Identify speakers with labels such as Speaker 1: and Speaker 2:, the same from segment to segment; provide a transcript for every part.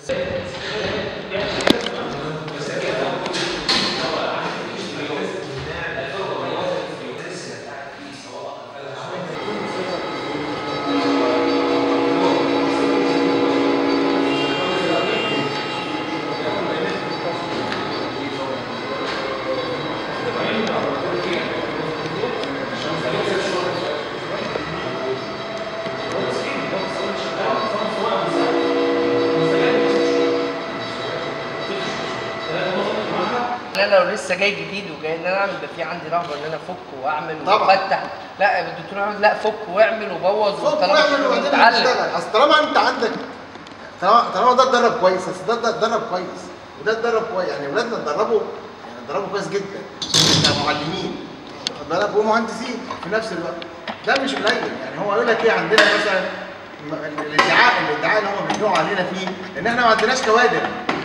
Speaker 1: ان انا لو لسه جاي جديد وجاي ان انا اعمل يبقى في عندي رغبه ان انا افك واعمل
Speaker 2: طبعا.
Speaker 1: وافتح لا الدكتور قال لا فك واعمل وبوظ
Speaker 2: فوق
Speaker 1: وطالما
Speaker 2: واعمل
Speaker 1: الشغل
Speaker 2: وبعدين
Speaker 1: متعلم.
Speaker 2: تشتغل اصل طالما انت عندك طالما طالما ده اتدرب كويس اصل ده ده اتدرب كويس وده اتدرب كويس يعني اولادنا اتدربوا يعني اتدربوا كويس جدا احنا معلمين واخد بالك ومهندسين في نفس الوقت ده مش قليل يعني هو يقول لك ايه عندنا مثلا م- الادعاء الادعاء اللي هم بيدعوا علينا فيه ان احنا ما عندناش كوادر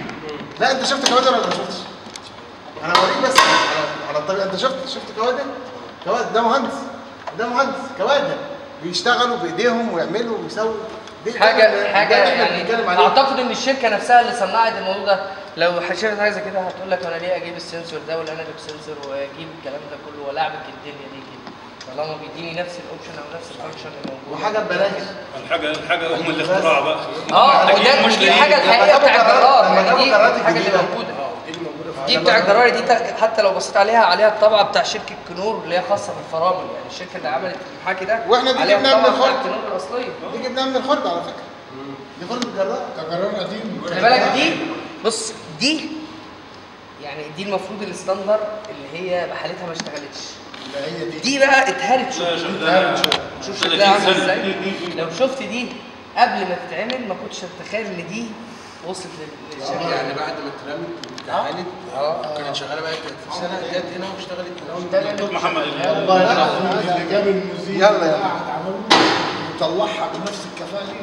Speaker 2: لا انت شفت كوادر ولا ما شفتش؟ انا بوريك بس على- على الطريقه انت شفت شفت كوادر؟ كوادر ده مهندس ده مهندس كوادر بيشتغلوا بايديهم ويعملوا ويسووا دي- ده-
Speaker 1: حاجه
Speaker 2: ده
Speaker 1: حاجه
Speaker 2: اللي احنا
Speaker 1: يعني
Speaker 2: بنتكلم عليه
Speaker 1: اعتقد ان الشركه نفسها اللي صنعت الموضوع ده لو شافت حاجه زي كده هتقول لك انا ليه اجيب السنسور ده ولا انا اجيب سنسور واجيب الكلام ده كله والعبك الدنيا دي كده طالما بيديني نفس الاوبشن او نفس الفانكشن اللي موجود
Speaker 2: وحاجه ببلاش
Speaker 3: الحاجه الحاجه ام الاختراع بقى
Speaker 1: اه
Speaker 3: أكيد
Speaker 1: وده
Speaker 3: مش
Speaker 1: دي
Speaker 3: ليه.
Speaker 1: الحاجه
Speaker 2: لما
Speaker 1: الحقيقيه
Speaker 2: جابوا
Speaker 1: بتاع
Speaker 2: قرارات-
Speaker 1: الجرار
Speaker 2: لما
Speaker 1: يعني
Speaker 2: جابوا
Speaker 1: دي
Speaker 2: قرارات
Speaker 1: الحاجه اللي
Speaker 2: الجديدة.
Speaker 1: موجوده دي بتاع الجرار دي تا- حتى لو بصيت عليها عليها الطبعه بتاع شركه كنور اللي هي خاصه بالفرامل يعني الشركه اللي عملت المحاكي ده
Speaker 2: واحنا دي
Speaker 1: عليها
Speaker 2: جبناها من
Speaker 1: الطبعة بتاع
Speaker 2: الخرد.
Speaker 1: كنور الاصليه
Speaker 2: دي جبناها من الخرد على فكره دي خرد الجرار
Speaker 4: ده قرار قديم
Speaker 1: خلي بالك دي بص دي يعني دي المفروض الستاندر اللي هي بحالتها ما اشتغلتش
Speaker 4: لا هي دي
Speaker 1: دي بقى اتهرت
Speaker 3: لا
Speaker 1: شويه
Speaker 3: شغاله
Speaker 1: شوف
Speaker 3: 30
Speaker 1: شكلها عامل
Speaker 3: سنة.
Speaker 1: ازاي لو شفت دي قبل ما تتعمل ما كنتش اتخيل ان دي وصلت لل- للشكل
Speaker 5: يعني بعد ما اترمت واتدهنت
Speaker 1: اه
Speaker 5: كانت شغاله بقى 30 سنه جت هنا واشتغلت
Speaker 1: ده اللي
Speaker 3: محمد
Speaker 2: والله لا
Speaker 4: اللي جاب المذيع
Speaker 2: يلا
Speaker 4: اللي
Speaker 2: يلا.
Speaker 4: قاعد عمله وطلعها بنفس الكفاءه دي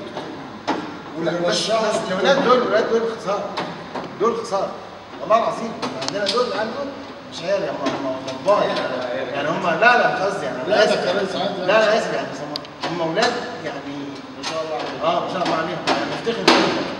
Speaker 2: لا بس
Speaker 4: ورشها
Speaker 2: بس الاولاد دول الاولاد دول خساره دول خساره والله العظيم عندنا دول العيال دول مش عيال يا هم طباع يعني يعني هم لا لا مش قصدي يعني
Speaker 4: لا،
Speaker 2: انا
Speaker 4: ده
Speaker 2: اسف
Speaker 4: كلام
Speaker 2: يعني.
Speaker 4: ساعات
Speaker 2: لا لا اسف يعني بس هم هم اولاد يعني
Speaker 4: ما شاء الله عليك
Speaker 2: اه ما شاء الله عليهم يعني نفتخر بيهم